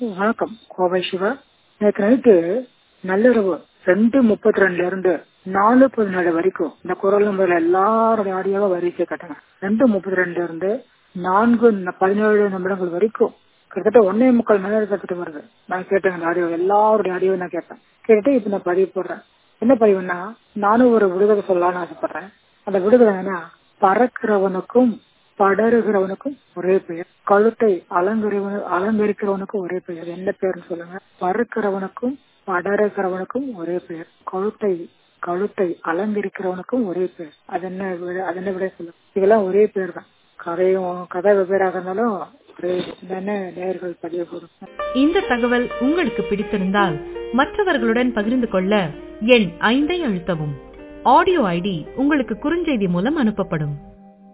வணக்கம் கோவை சிவா நேற்று நைட்டு நள்ளிரவு ரெண்டு முப்பத்தி ரெண்டுல இருந்து நாலு பதினாலு வரைக்கும் இந்த குரல் நம்பர்ல எல்லாருடைய ஆடியோவை வரிசை கட்டுங்க ரெண்டு முப்பத்தி ரெண்டுல இருந்து நான்கு ந- பதினேழு நிமிடங்கள் வரைக்கும் கிட்டத்தட்ட ஒன்னே முக்கால் மணி நேரம் கிட்ட வருது நான் கேட்டேன் அந்த ஆடியோ எல்லாருடைய ஆடியோ நான் கேட்டேன் கேட்டுட்டு இப்ப நான் பதிவு போடுறேன் என்ன பதிவுன்னா நானும் ஒரு விடுதலை சொல்லலாம்னு ஆசைப்படுறேன் அந்த விடுதலைன்னா பறக்கிறவனுக்கும் படருகிறவனுக்கும் ஒரே பெயர் கழுத்தை அலங்கரிவனு அலங்கரிக்கிறவனுக்கும் ஒரே பெயர் என்ன பெயர்னு சொல்லுங்க பறக்கிறவனுக்கும் படருகிறவனுக்கும் ஒரே பெயர் கழுத்தை கழுத்தை அலங்கரிக்கிறவனுக்கும் ஒரே பெயர் அது என்ன விட- அது என்ன விட சொல்லுங்க இதெல்லாம் ஒரே பேர் தான் கதையும் கதை வெவ்வேறாக இருந்தாலும் ஒரே தானே நேயர்கள் பதிவு போடும் இந்த தகவல் உங்களுக்கு பிடித்திருந்தால் மற்றவர்களுடன் பகிர்ந்து கொள்ள எண் ஐந்தை அழுத்தவும் ஆடியோ ஐடி உங்களுக்கு குறுஞ்செய்தி மூலம் அனுப்பப்படும்